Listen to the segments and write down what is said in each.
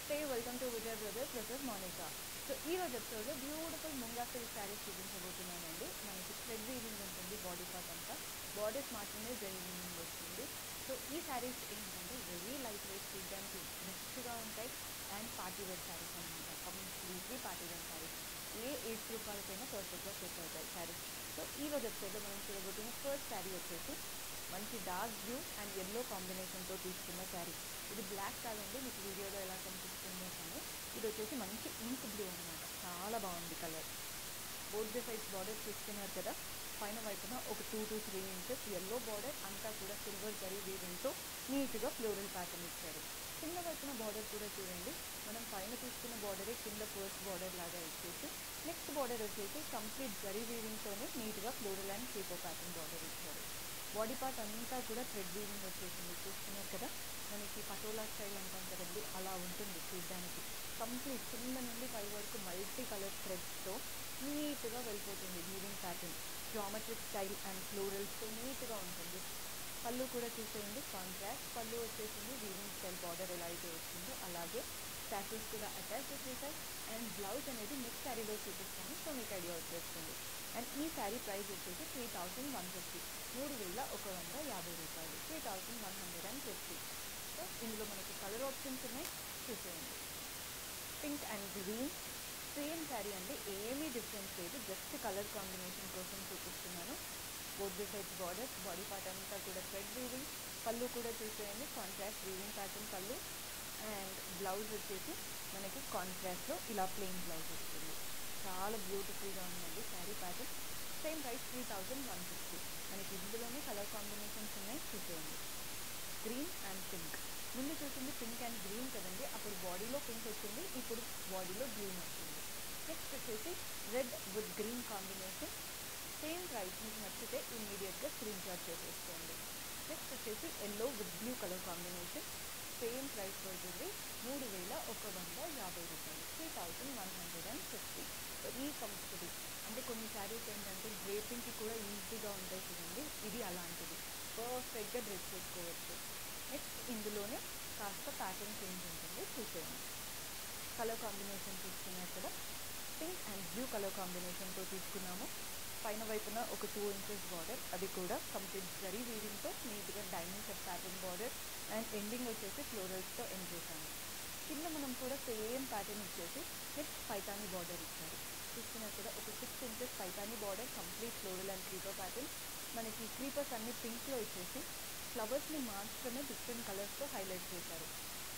నమస్తే welcome to Vijay brothers this is Monica so ఈ రోజు ఎపిసోడ్లో బ్యూటిఫుల్ ముంగా సిల్క్ శారీస్ చూపించబోతున్నానండి మనకి థ్రెడ్ వీవింగ్ ఉంటుంది బాడీ పార్ట్ అంతా బాడీస్ మాత్రమే జరీ వీవింగ్ వస్తుంది సో ఈ శారీస్ ఏంటంటే వెరీ లైట్ వెయిట్ చూడడానికి బెస్ట్గా ఉంటాయి అండ్ పార్టీ వేర్ శారీస్ అనమాట completely party wear saris a age group వాళ్ళకైనా పర్ఫెక్ట్గా సెట్ అవుతాయి శారీస్ సో ఈ రోజు ఎపిసోడ్లో మనం చూడబోతున్న ఫస్ట్ శారీ వచ్చేసి మంచి డార్క్ బ్లూ అండ్ ఎల్లో కాంబినేషన్తో తీసుకున్న శారీ ఇది బ్లాక్ కాదండి మీకు వీడియోలో ఎలా కనిపిస్తుందో కానీ ఇది వచ్చేసి మంచి ఇంక్ బ్లూ అనమాట చాలా బాగుంది colour both the sides border చూస్తున్నారు కదా పైన వైపున ఒక two to three inches yellow border అంతా కూడా సిల్వర్ జరీ వీవింగ్తో నీట్గా ఫ్లోరల్ ప్యాటర్న్ ఇచ్చారు కింద వైపున బార్డర్ కూడా చూడండి మనం పైన తీసుకున్న బార్డరే కింద ఫస్ట్ బార్డర్ లాగా ఇచ్చేసి నెక్స్ట్ బార్డర్ వచ్చేసి కంప్లీట్ జరీ వీవింగ్తోనే నీట్గా floral and creeper pattern border ఇచ్చారు బాడీ పార్ట్ అంతా కూడా థ్రెడ్ వీవింగ్ వచ్చేసింది చూస్తున్నారు కదా మనకి పటోలా స్టైల్ అంటాం కదండి అలా ఉంటుంది చూడడానికి కంప్లీట్ కింద నుండి పై వరకు మల్టీ కలర్ థ్రెడ్స్తో నీట్గా వెళ్ళిపోతుంది weaving pattern geometric style and ఫ్లోరల్స్తో నీట్గా ఉంటుంది పళ్ళు కూడా చూసేయండి కాంట్రాస్ట్ పళ్ళు వచ్చేసింది వీవింగ్ స్టైల్ బార్డర్ ఎలా అయితే వచ్చిందో అలాగే స్టాచ్యూస్ కూడా అటాచ్ చేసేసాయి అండ్ బ్లౌజ్ అనేది నెక్స్ట్ శారీలో చూపిస్తాను సో మీకు ఐడియా వచ్చేస్తుంది అండ్ ఈ శారీ ప్రైస్ వచ్చేసి త్రీ థౌజండ్ వన్ ఫిఫ్టీ మూడు వేల ఒక వంద యాభై రూపాయలు three thousand one hundred and fifty so ఇందులో మనకి కలర్ ఆప్షన్స్ ఉన్నాయి చూసేయండి pink and green same sari అండి ఏమీ డిఫరెన్స్ లేదు జస్ట్ కలర్ కాంబినేషన్ కోసం చూపిస్తున్నాను both the sides borders body part అంతా కూడా థ్రెడ్ వీవింగ్ పళ్ళు కూడా చూసేయండి కాంట్రాస్ట్ వీవింగ్ ప్యాటర్న్ పళ్ళు అండ్ బ్లౌజ్ వచ్చేసి మనకి కాంట్రాస్ట్లో ఇలా ప్లెయిన్ బ్లౌజ్ వస్తుంది చాలా బ్యూటిఫుల్గా ఉందండి sari pattern same price three thousand one fifty మనకి ఇందులోనే కలర్ కాంబినేషన్స్ ఉన్నాయి చూసేయండి గ్రీన్ అండ్ పింక్ ముందు చూసింది పింక్ అండ్ గ్రీన్ కదండి అప్పుడు బాడీలో పింక్ వచ్చింది ఇప్పుడు బాడీలో గ్రీన్ వచ్చింది నెక్స్ట్ వచ్చేసి red with green combination same price మీకు నచ్చితే ఇమ్మీడియట్గా స్క్రీన్ షాట్ చేసేసుకోండి నెక్స్ట్ వచ్చేసి yellow with blue colour combination same price పడుతుంది మూడు వేల ఒక వంద యాభై రూపాయలు three thousand one hundred and fifty very comfortable అంటే కొన్ని శారీస్ ఏంటంటే డ్రేపింగ్కి కూడా ఈజీగా ఉంటాయి చూడండి ఇది అలాంటిది పర్ఫెక్ట్గా డ్రెస్ చేసుకోవచ్చు నెక్స్ట్ ఇందులోనే కాస్త ప్యాటర్న్ చేంజ్ ఉంటుంది చూసేయండి కలర్ కాంబినేషన్ తీసుకున్నారు కదా పింక్ అండ్ బ్లూ కలర్ కాంబినేషన్తో తీసుకున్నాము పైన వైపున ఒక టూ ఇంచెస్ బార్డర్ అది కూడా కంప్లీట్ జరీ వీవింగ్తో నీట్గా diamond cut pattern border and ending వచ్చేసి ఫ్లోరల్స్తో ఎండ్ చేశాము కింద మనం కూడా సేమ్ ప్యాటర్న్ ఇచ్చేసి నెక్స్ట్ పైతాని బార్డర్ ఇచ్చారు చూస్తున్నారు కూడా ఒక six inches Paithani border complete floral and creeper pattern మనకి క్రీపర్స్ అన్ని పింక్లో ఇచ్చేసి ఫ్లవర్స్ని మాత్రమే డిఫరెంట్ కలర్స్తో హైలైట్ చేశారు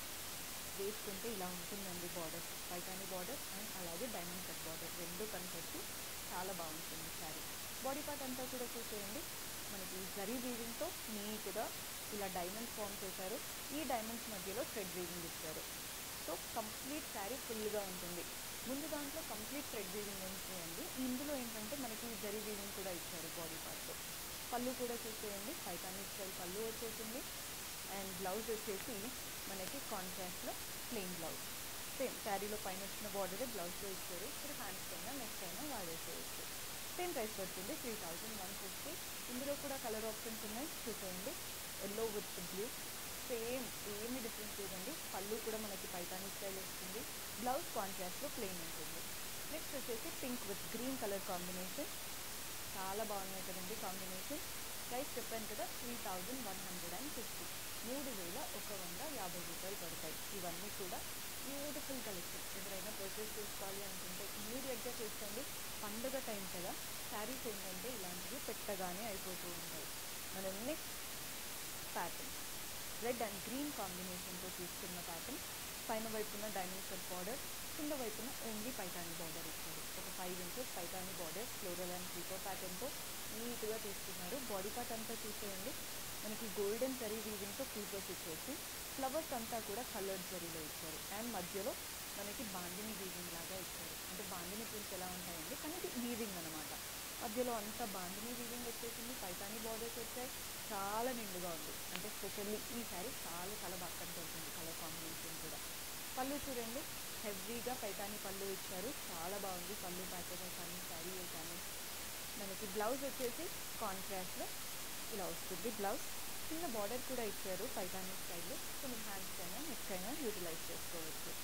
వేసుకుంటే ఇలా ఉంటుందండి బార్డర్ పైతాని బార్డర్ అండ్ అలాగే డైమండ్ కట్ బార్డర్ రెండు కనిపెట్టి చాలా బాగుంటుంది శారీ బాడీ పార్ట్ అంతా కూడా చూసేయండి మనకి జరీ వీవింగ్తో నీట్గా ఇలా డైమండ్స్ ఫామ్ చేశారు ఈ డైమండ్స్ మధ్యలో థ్రెడ్ వీవింగ్ ఇచ్చారు సో కంప్లీట్ శారీ ఫుల్గా ఉంటుంది ముందు దాంట్లో కంప్లీట్ థ్రెడ్ వీవింగ్ ఉంటుందండి ఇందులో ఏంటంటే మనకి జరీ వీవింగ్ కూడా ఇచ్చారు బాడీ పార్ట్ పళ్ళు కూడా చూసేయండి పైతాని స్టైల్ పళ్ళు వచ్చేసింది అండ్ బ్లౌజ్ వచ్చేసి మనకి కాంట్రాస్ట్లో ప్లెయిన్ బ్లౌజ్ సేమ్ శారీలో పైన వచ్చిన బార్డరే బ్లౌజ్లో ఇచ్చారు ఇప్పుడు హ్యాండ్స్ అయినా నెక్స్ట్ అయినా వాడేసేయచ్చు సేమ్ ప్రైస్ పడుతుంది త్రీ థౌజండ్ వన్ ఫిఫ్టీ ఇందులో కూడా కలర్ ఆప్షన్స్ ఉన్నాయి చూసేయండి ఎల్లో విత్ బ్లూ సేమ్ ఏమి డిఫరెన్స్ లేదండి పళ్ళు కూడా మనకి పైతాని స్టైల్ వస్తుంది బ్లౌజ్ కాంట్రాస్ట్లో ప్లెయిన్ ఉంటుంది నెక్స్ట్ వచ్చేసి pink with green colour combination చాలా బాగున్నాయి కదండి కాంబినేషన్ ప్రైస్ చెప్పాను కదా three thousand one hundred and fifty మూడు వేల ఒక వంద యాభై రూపాయలు పడతాయి ఇవన్నీ కూడా బ్యూటిఫుల్ కలెక్షన్ ఎవరైనా పర్చేస్ చేసుకోవాలి అనుకుంటే ఇమీడియట్గా చేసుకోండి పండుగ టైం కదా శారీస్ ఏంటంటే ఇలాంటివి పెట్టగానే అయిపోతూ ఉంటాయి మనం next pattern red and green కాంబినేషన్తో తీసుకున్న ప్యాటర్న్ పైన వైపున డైమండ్ కట్ బార్డర్ కింద వైపున ఓన్లీ పైతాని బార్డర్ ఇచ్చారు ఒక five inches Paithani border floral and creeper ప్యాటర్న్తో నీట్గా తీసుకున్నారు బాడీ పార్ట్ అంతా చూసేయండి మనకి గోల్డెన్ జరీ వీవింగ్తో క్రీపర్స్ ఇచ్చేసి ఫ్లవర్స్ అంతా కూడా కలర్డ్ జరీలో ఇచ్చారు అండ్ మధ్యలో మనకి బాందిని వీవింగ్ లాగా ఇచ్చారు అంటే బాందిని ప్రింట్స్ ఎలా ఉంటాయండి కానీ ఇది వీవింగ్ అనమాట మధ్యలో అంతా బాందిని వీవింగ్ వచ్చేసింది పైతాని బార్డర్స్ వచ్చాయి చాలా నిండుగా ఉంది అంటే స్పెషల్లీ ఈ శారీ చాలా చాలా బాగా కనపడుతుంది కలర్ కాంబినేషన్ కూడా పళ్ళు చూడండి హెవీగా పైతాని పళ్ళు ఇచ్చారు చాలా బాగుంది పళ్ళు ప్యాటర్న్ కానీ శారీ కానీ మనకి బ్లౌజ్ వచ్చేసి కాంట్రాస్ట్లో ఇలా వస్తుంది బ్లౌజ్ కింద బార్డర్ కూడా ఇచ్చారు పైతాని స్టైల్లో సో మీరు హ్యాండ్స్ అయినా నెక్ అయినా యూటిలైజ్ చేసుకోవచ్చు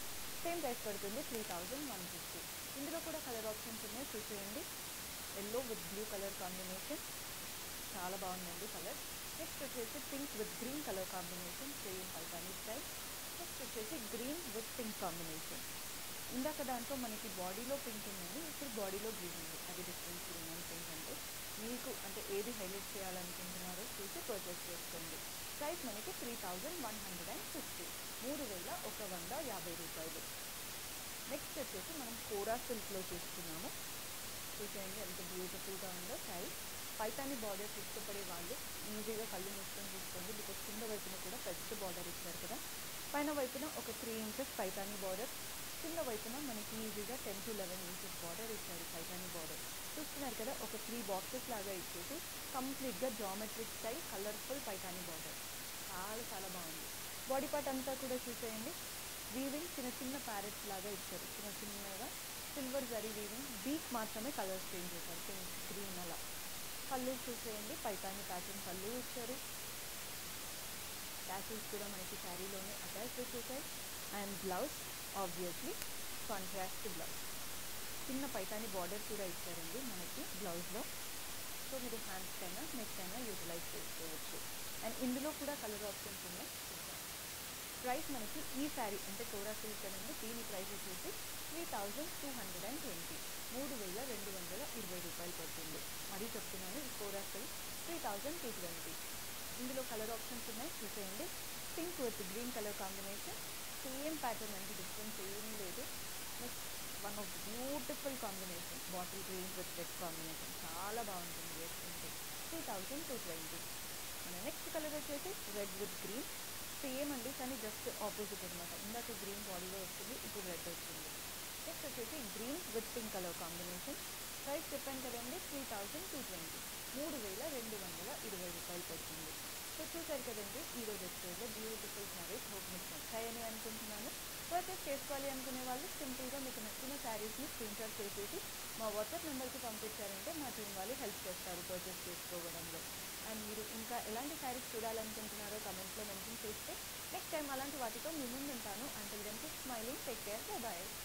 సేమ్ ప్రైస్ పడుతుంది త్రీ థౌజండ్ వన్ ఫిఫ్టీ ఇందులో కూడా కలర్ ఆప్షన్స్ ఉన్నాయి చూసేయండి yellow with blue colour combination చాలా బాగుందండి కలర్ నెక్స్ట్ వచ్చేసి pink with green colour combination same Paithani style next వచ్చేసి గ్రీన్ విత్ పింక్ కాంబినేషన్ ఇందాక దాంట్లో మనకి బాడీలో పింక్ ఉందండి ఇప్పుడు బాడీలో గ్రీన్ ఉంది అది డిఫరెన్స్ గ్రీన్ అండ్ పింక్ అంటే మీకు అంటే ఏది హైలైట్ చేయాలనుకుంటున్నారో చూసి పర్చేస్ చేసుకోండి ప్రైస్ మనకి three thousand one hundred and fifty మూడు వేల ఒక వంద యాభై రూపాయలు నెక్స్ట్ వచ్చేసి మనం కోరా సిల్క్లో చూస్తున్నాము చూసేయండి ఎంత బ్యూటిఫుల్గా ఉందో శారీ పైతాని బార్డర్స్ ఇష్టపడే వాళ్ళు ఈజీగా కళ్ళు మూసుకొని చూసుకోండి బికాస్ కింద వైపున కూడా పెద్ద బార్డర్ ఇచ్చారు కదా పైన వైపున ఒక త్రీ ఇంచెస్ పైతాని బార్డర్ కింద వైపున మనకి ఈజీగా ten to eleven inches border ఇచ్చారు పైతాని బార్డర్ చూస్తున్నారు కదా ఒక త్రీ బాక్సెస్ లాగా ఇచ్చేసి కంప్లీట్గా geometric style colourful Paithani border చాలా చాలా బాగుంది బాడీ పార్ట్ అంతా కూడా చూసేయండి వీవింగ్ చిన్న చిన్న ప్యారెట్స్ లాగా ఇచ్చారు చిన్న చిన్నగా సిల్వర్ జరీ వీవింగ్ బీక్ మాత్రమే కలర్స్ చేంజ్ చేశారు పింక్ గ్రీన్ అలా పళ్ళు చూసేయండి పైతాని ప్యాటర్న్ పళ్ళు ఇచ్చారు ట్యాసిల్స్ కూడా మనకి శారీలోనే అటాచ్ చేసేసాయి and blouse obviously contrast blouse చిన్న పైతాని బార్డర్ కూడా ఇచ్చారండి మనకి బ్లౌజ్లో సో మీరు హ్యాండ్స్ కైనా నెక్ అయినా యూటిలైజ్ చేసుకోవచ్చు అండ్ ఇందులో కూడా కలర్ ఆప్షన్స్ ఉన్నాయి చూద్దాం ప్రైస్ మనకి ఈ శారీ అంటే కోరా సిల్క్ అనేది దీని ప్రైస్ వచ్చేసి three thousand two hundred and twenty మూడు వేల రెండు వందల ఇరవై రూపాయలు పడుతుంది మరీ చెప్తున్నాను ఈ kora silk three thousand two twenty ఇందులో కలర్ ఆప్షన్స్ ఉన్నాయి చూసేయండి pink with green colour combination same pattern అండి డిఫరెన్స్ ఏమీ లేదు next one of beautiful combination bottle green with red combination చాలా బాగుంటుంది వేసుకుంటే త్రీ థౌజండ్ టూ ట్వంటీ మన నెక్స్ట్ కలర్ వచ్చేసి రెడ్ విత్ గ్రీన్ సేమ్ అండి కానీ జస్ట్ ఆపోజిట్ అనమాట ఇందాక గ్రీన్ బాడీలో వచ్చింది ఇప్పుడు రెడ్ వచ్చింది నెక్స్ట్ వచ్చేసి green with pink colour combination price చెప్పాను కదండి త్రీ థౌజండ్ టూ ట్వంటీ మూడు వేల రెండు వందల ఇరవై రూపాయలు పడుతుంది సో చూసారు కదండి ఈరోజు ఎపిసోడ్లో బ్యూటిఫుల్ శారీస్ హోప్ మీకు నచ్చాయని అనుకుంటున్నాను పర్చేస్ చేసుకోవాలి అనుకునే వాళ్ళు సింపుల్గా మీకు నచ్చిన శారీస్ని స్క్రీన్ షాట్ చేసేసి మా వాట్సాప్ నెంబర్కి పంపించారంటే మా టీం వాళ్ళు హెల్ప్ చేస్తారు పర్చేస్ చేసుకోవడంలో అండ్ మీరు ఇంకా ఎలాంటి శారీస్ చూడాలనుకుంటున్నారో కమెంట్లో మెన్షన్ చేస్తే నెక్స్ట్ టైం అలాంటి వాటితో మీ ముందు ఉంటాను until then smiling take care bye